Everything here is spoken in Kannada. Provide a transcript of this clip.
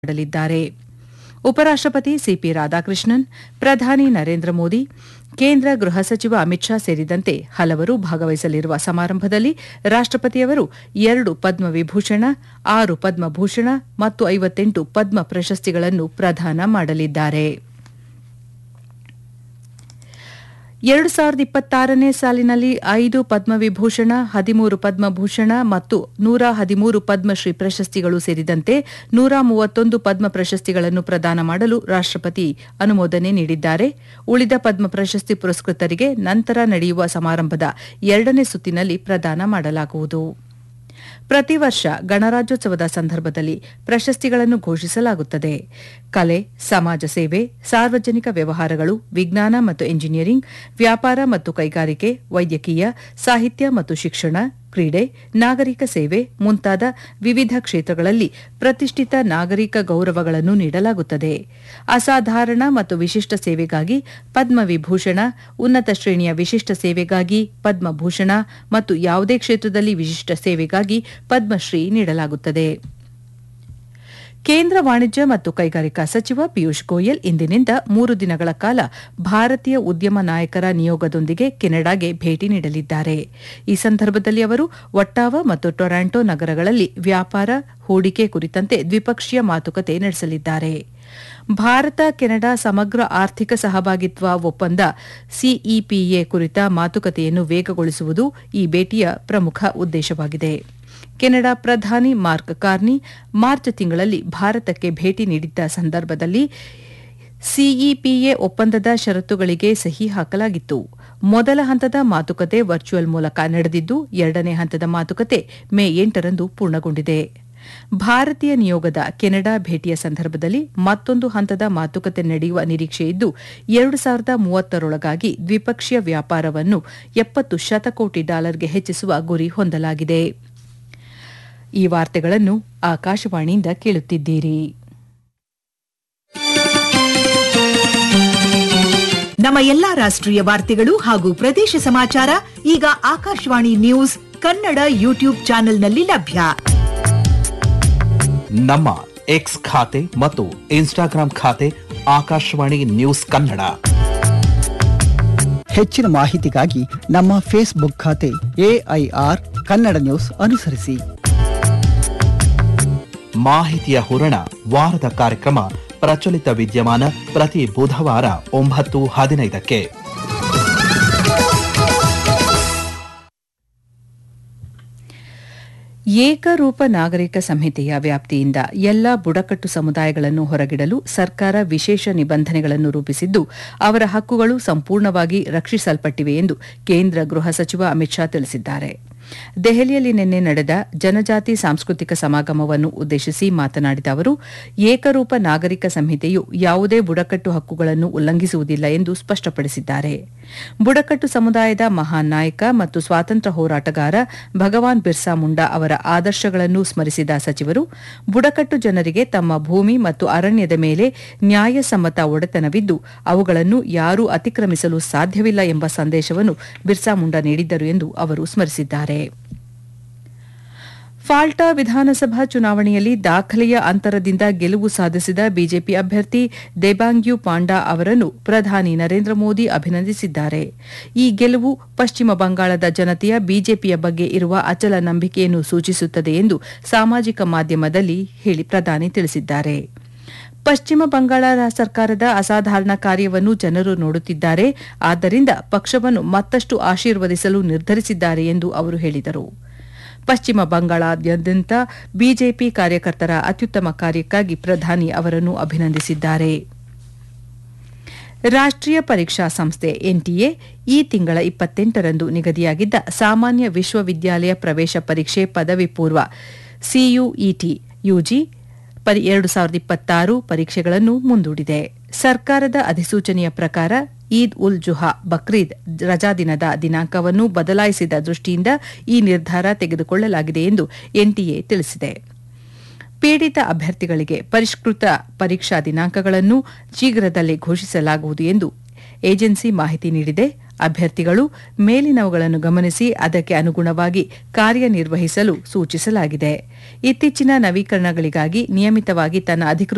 ಮಾಡಲಿದ್ದಾರೆ ಉಪರಾಷ್ಟಪತಿ ಸಿಪಿ ರಾಧಾಕೃಷ್ಣನ್ ಪ್ರಧಾನಿ ನರೇಂದ್ರ ಮೋದಿ ಕೇಂದ್ರ ಗೃಹ ಸಚಿವ ಅಮಿತ್ ಶಾ ಸೇರಿದಂತೆ ಹಲವರು ಭಾಗವಹಿಸಲಿರುವ ಸಮಾರಂಭದಲ್ಲಿ ರಾಷ್ಟಪತಿಯವರು ಎರಡು ಪದ್ಮವಿಭೂಷಣ ಆರು ಪದ್ಮಭೂಷಣ ಮತ್ತು ಐವತ್ತೆಂಟು ಪದ್ಮ ಪ್ರಶಸ್ತಿಗಳನ್ನು ಪ್ರದಾನ ಮಾಡಲಿದ್ದಾರೆ ಎರಡು ಸಾವಿರದ ಇಪ್ಪತ್ತಾರನೇ ಸಾಲಿನಲ್ಲಿ ಐದು ಪದ್ಮವಿಭೂಷಣ ಹದಿಮೂರು ಪದ್ಮಭೂಷಣ ಮತ್ತು ನೂರ ಹದಿಮೂರು ಪದ್ಮಶ್ರೀ ಪ್ರಶಸ್ತಿಗಳು ಸೇರಿದಂತೆ ನೂರ ಮೂವತ್ತೊಂದು ಪದ್ಮ ಪ್ರಶಸ್ತಿಗಳನ್ನು ಪ್ರದಾನ ಮಾಡಲು ರಾಷ್ಟಪತಿ ಅನುಮೋದನೆ ನೀಡಿದ್ದಾರೆ ಉಳಿದ ಪದ್ಮ ಪ್ರಶಸ್ತಿ ಪುರಸ್ಕೃತರಿಗೆ ನಂತರ ನಡೆಯುವ ಸಮಾರಂಭದ ಎರಡನೇ ಸುತ್ತಿನಲ್ಲಿ ಪ್ರದಾನ ಮಾಡಲಾಗುವುದು ಪ್ರತಿ ವರ್ಷ ಗಣರಾಜ್ಯೋತ್ಸವದ ಸಂದರ್ಭದಲ್ಲಿ ಪ್ರಶಸ್ತಿಗಳನ್ನು ಘೋಷಿಸಲಾಗುತ್ತದೆ ಕಲೆ ಸಮಾಜ ಸೇವೆ ಸಾರ್ವಜನಿಕ ವ್ಯವಹಾರಗಳು ವಿಜ್ಞಾನ ಮತ್ತು ಎಂಜಿನಿಯರಿಂಗ್ ವ್ಯಾಪಾರ ಮತ್ತು ಕೈಗಾರಿಕೆ ವೈದ್ಯಕೀಯ ಸಾಹಿತ್ಯ ಮತ್ತು ಶಿಕ್ಷಣ ಕ್ರೀಡೆ ನಾಗರಿಕ ಸೇವೆ ಮುಂತಾದ ವಿವಿಧ ಕ್ಷೇತ್ರಗಳಲ್ಲಿ ಪ್ರತಿಷ್ಠಿತ ನಾಗರಿಕ ಗೌರವಗಳನ್ನು ನೀಡಲಾಗುತ್ತದೆ ಅಸಾಧಾರಣ ಮತ್ತು ವಿಶಿಷ್ಟ ಸೇವೆಗಾಗಿ ಪದ್ಮವಿಭೂಷಣ ಉನ್ನತ ಶ್ರೇಣಿಯ ವಿಶಿಷ್ಟ ಸೇವೆಗಾಗಿ ಪದ್ಮಭೂಷಣ ಮತ್ತು ಯಾವುದೇ ಕ್ಷೇತ್ರದಲ್ಲಿ ವಿಶಿಷ್ಟ ಸೇವೆಗಾಗಿ ಪದ್ಮಶ್ರೀ ನೀಡಲಾಗುತ್ತದೆ ಕೇಂದ್ರ ವಾಣಿಜ್ಯ ಮತ್ತು ಕೈಗಾರಿಕಾ ಸಚಿವ ಪಿಯೂಷ್ ಗೋಯಲ್ ಇಂದಿನಿಂದ ಮೂರು ದಿನಗಳ ಕಾಲ ಭಾರತೀಯ ಉದ್ಯಮ ನಾಯಕರ ನಿಯೋಗದೊಂದಿಗೆ ಕೆನಡಾಗೆ ಭೇಟಿ ನೀಡಲಿದ್ದಾರೆ ಈ ಸಂದರ್ಭದಲ್ಲಿ ಅವರು ಒಟ್ಟಾವ ಮತ್ತು ಟೊರಾಂಟೊ ನಗರಗಳಲ್ಲಿ ವ್ಯಾಪಾರ ಹೂಡಿಕೆ ಕುರಿತಂತೆ ದ್ವಿಪಕ್ಷೀಯ ಮಾತುಕತೆ ನಡೆಸಲಿದ್ದಾರೆ ಭಾರತ ಕೆನಡಾ ಸಮಗ್ರ ಆರ್ಥಿಕ ಸಹಭಾಗಿತ್ವ ಒಪ್ಪಂದ ಸಿಇಪಿಎ ಕುರಿತ ಮಾತುಕತೆಯನ್ನು ವೇಗಗೊಳಿಸುವುದು ಈ ಭೇಟಿಯ ಪ್ರಮುಖ ಉದ್ದೇಶವಾಗಿದೆ ಕೆನಡಾ ಪ್ರಧಾನಿ ಮಾರ್ಕ್ ಕಾರ್ನಿ ಮಾರ್ಚ್ ತಿಂಗಳಲ್ಲಿ ಭಾರತಕ್ಕೆ ಭೇಟಿ ನೀಡಿದ್ದ ಸಂದರ್ಭದಲ್ಲಿ ಸಿಇಪಿಎ ಒಪ್ಪಂದದ ಷರತ್ತುಗಳಿಗೆ ಸಹಿ ಹಾಕಲಾಗಿತ್ತು ಮೊದಲ ಹಂತದ ಮಾತುಕತೆ ವರ್ಚುವಲ್ ಮೂಲಕ ನಡೆದಿದ್ದು ಎರಡನೇ ಹಂತದ ಮಾತುಕತೆ ಮೇ ಎಂಟರಂದು ಪೂರ್ಣಗೊಂಡಿದೆ ಭಾರತೀಯ ನಿಯೋಗದ ಕೆನಡಾ ಭೇಟಿಯ ಸಂದರ್ಭದಲ್ಲಿ ಮತ್ತೊಂದು ಹಂತದ ಮಾತುಕತೆ ನಡೆಯುವ ನಿರೀಕ್ಷೆಯಿದ್ದು ಎರಡು ಸಾವಿರದ ಮೂವತ್ತರೊಳಗಾಗಿ ದ್ವಿಪಕ್ಷೀಯ ವ್ಯಾಪಾರವನ್ನು ಎಪ್ಪತ್ತು ಶತಕೋಟಿ ಡಾಲರ್ಗೆ ಹೆಚ್ಚಿಸುವ ಗುರಿ ಹೊಂದಲಾಗಿದೆ ಈ ವಾರ್ತೆಗಳನ್ನು ಆಕಾಶವಾಣಿಯಿಂದ ಕೇಳುತ್ತಿದ್ದೀರಿ ನಮ್ಮ ಎಲ್ಲಾ ರಾಷ್ಟ್ರೀಯ ವಾರ್ತೆಗಳು ಹಾಗೂ ಪ್ರದೇಶ ಸಮಾಚಾರ ಈಗ ಆಕಾಶವಾಣಿ ನ್ಯೂಸ್ ಕನ್ನಡ ಯೂಟ್ಯೂಬ್ ಚಾನೆಲ್ನಲ್ಲಿ ಲಭ್ಯ ನಮ್ಮ ಎಕ್ಸ್ ಖಾತೆ ಮತ್ತು ಇನ್ಸ್ಟಾಗ್ರಾಂ ಖಾತೆ ಆಕಾಶವಾಣಿ ನ್ಯೂಸ್ ಕನ್ನಡ ಹೆಚ್ಚಿನ ಮಾಹಿತಿಗಾಗಿ ನಮ್ಮ ಫೇಸ್ಬುಕ್ ಖಾತೆ ಎಐಆರ್ ಕನ್ನಡ ನ್ಯೂಸ್ ಅನುಸರಿಸಿ ಮಾಹಿತಿಯ ಹೂರಣ ವಾರದ ಕಾರ್ಯಕ್ರಮ ಪ್ರಚಲಿತ ವಿದ್ಯಮಾನ ಪ್ರತಿ ಬುಧವಾರ ಒಂಬತ್ತು ಹದಿನೈದಕ್ಕೆ ಏಕರೂಪ ನಾಗರಿಕ ಸಂಹಿತೆಯ ವ್ಯಾಪ್ತಿಯಿಂದ ಎಲ್ಲ ಬುಡಕಟ್ಟು ಸಮುದಾಯಗಳನ್ನು ಹೊರಗಿಡಲು ಸರ್ಕಾರ ವಿಶೇಷ ನಿಬಂಧನೆಗಳನ್ನು ರೂಪಿಸಿದ್ದು ಅವರ ಹಕ್ಕುಗಳು ಸಂಪೂರ್ಣವಾಗಿ ರಕ್ಷಿಸಲ್ಪಟ್ಟಿವೆ ಎಂದು ಕೇಂದ್ರ ಗೃಹ ಸಚಿವ ಅಮಿತ್ ಶಾ ತಿಳಿಸಿದ್ದಾರೆ ದೆಹಲಿಯಲ್ಲಿ ನಿನ್ನೆ ನಡೆದ ಜನಜಾತಿ ಸಾಂಸ್ಕೃತಿಕ ಸಮಾಗಮವನ್ನು ಉದ್ದೇಶಿಸಿ ಮಾತನಾಡಿದ ಅವರು ಏಕರೂಪ ನಾಗರಿಕ ಸಂಹಿತೆಯು ಯಾವುದೇ ಬುಡಕಟ್ಟು ಹಕ್ಕುಗಳನ್ನು ಉಲ್ಲಂಘಿಸುವುದಿಲ್ಲ ಎಂದು ಸ್ಪಷ್ಟಪಡಿಸಿದ್ದಾರೆ ಬುಡಕಟ್ಟು ಸಮುದಾಯದ ಮಹಾನ್ ನಾಯಕ ಮತ್ತು ಸ್ವಾತಂತ್ರ್ಯ ಹೋರಾಟಗಾರ ಭಗವಾನ್ ಬಿರ್ಸಾ ಮುಂಡಾ ಅವರ ಆದರ್ಶಗಳನ್ನು ಸ್ಮರಿಸಿದ ಸಚಿವರು ಬುಡಕಟ್ಟು ಜನರಿಗೆ ತಮ್ಮ ಭೂಮಿ ಮತ್ತು ಅರಣ್ಯದ ಮೇಲೆ ನ್ಯಾಯಸಮ್ಮತ ಒಡೆತನವಿದ್ದು ಅವುಗಳನ್ನು ಯಾರೂ ಅತಿಕ್ರಮಿಸಲು ಸಾಧ್ಯವಿಲ್ಲ ಎಂಬ ಸಂದೇಶವನ್ನು ಬಿರ್ಸಾ ಮುಂಡಾ ನೀಡಿದ್ದರು ಎಂದು ಅವರು ಸ್ಮರಿಸಿದ್ದಾರೆ ಫಾಲ್ಟಾ ವಿಧಾನಸಭಾ ಚುನಾವಣೆಯಲ್ಲಿ ದಾಖಲೆಯ ಅಂತರದಿಂದ ಗೆಲುವು ಸಾಧಿಸಿದ ಬಿಜೆಪಿ ಅಭ್ಯರ್ಥಿ ದೇಬಾಂಗ್ಯು ಪಾಂಡಾ ಅವರನ್ನು ಪ್ರಧಾನಿ ನರೇಂದ್ರ ಮೋದಿ ಅಭಿನಂದಿಸಿದ್ದಾರೆ ಈ ಗೆಲುವು ಪಶ್ಚಿಮ ಬಂಗಾಳದ ಜನತೆಯ ಬಿಜೆಪಿಯ ಬಗ್ಗೆ ಇರುವ ಅಚಲ ನಂಬಿಕೆಯನ್ನು ಸೂಚಿಸುತ್ತದೆ ಎಂದು ಸಾಮಾಜಿಕ ಮಾಧ್ಯಮದಲ್ಲಿ ಹೇಳಿ ಪ್ರಧಾನಿ ತಿಳಿಸಿದ್ದಾರೆ ಪಶ್ಚಿಮ ಬಂಗಾಳ ಸರ್ಕಾರದ ಅಸಾಧಾರಣ ಕಾರ್ಯವನ್ನು ಜನರು ನೋಡುತ್ತಿದ್ದಾರೆ ಆದ್ದರಿಂದ ಪಕ್ಷವನ್ನು ಮತ್ತಷ್ಟು ಆಶೀರ್ವದಿಸಲು ನಿರ್ಧರಿಸಿದ್ದಾರೆ ಎಂದು ಅವರು ಹೇಳಿದರು ಪಶ್ಚಿಮ ಬಂಗಾಳಾದ್ಯಂತ ಬಿಜೆಪಿ ಕಾರ್ಯಕರ್ತರ ಅತ್ಯುತ್ತಮ ಕಾರ್ಯಕ್ಕಾಗಿ ಪ್ರಧಾನಿ ಅವರನ್ನು ಅಭಿನಂದಿಸಿದ್ದಾರೆ ರಾಷ್ಟ್ರೀಯ ಪರೀಕ್ಷಾ ಸಂಸ್ಥೆ ಎನ್ಟಿಎ ಈ ತಿಂಗಳ ಇಪ್ಪತ್ತೆಂಟರಂದು ನಿಗದಿಯಾಗಿದ್ದ ಸಾಮಾನ್ಯ ವಿಶ್ವವಿದ್ಯಾಲಯ ಪ್ರವೇಶ ಪರೀಕ್ಷೆ ಪದವಿ ಪೂರ್ವ ಸಿಯುಇಟಿ ಯುಜಿ ಎರಡು ಸಾವಿರದ ಇಪ್ಪತ್ತಾರು ಪರೀಕ್ಷೆಗಳನ್ನು ಮುಂದೂಡಿದೆ ಸರ್ಕಾರದ ಅಧಿಸೂಚನೆಯ ಪ್ರಕಾರ ಈದ್ ಉಲ್ ಜುಹಾ ಬಕ್ರೀದ್ ರಜಾದಿನದ ದಿನಾಂಕವನ್ನು ಬದಲಾಯಿಸಿದ ದೃಷ್ಟಿಯಿಂದ ಈ ನಿರ್ಧಾರ ತೆಗೆದುಕೊಳ್ಳಲಾಗಿದೆ ಎಂದು ಎನ್ಟಿಎ ತಿಳಿಸಿದೆ ಪೀಡಿತ ಅಭ್ಯರ್ಥಿಗಳಿಗೆ ಪರಿಷ್ಕೃತ ಪರೀಕ್ಷಾ ದಿನಾಂಕಗಳನ್ನು ಶೀಘ್ರದಲ್ಲೇ ಘೋಷಿಸಲಾಗುವುದು ಎಂದು ಏಜೆನ್ಸಿ ಮಾಹಿತಿ ನೀಡಿದೆ ಅಭ್ಯರ್ಥಿಗಳು ಮೇಲಿನವುಗಳನ್ನು ಗಮನಿಸಿ ಅದಕ್ಕೆ ಅನುಗುಣವಾಗಿ ಕಾರ್ಯನಿರ್ವಹಿಸಲು ಸೂಚಿಸಲಾಗಿದೆ ಇತ್ತೀಚಿನ ನವೀಕರಣಗಳಿಗಾಗಿ ನಿಯಮಿತವಾಗಿ ತನ್ನ ಅಧಿಕೃತ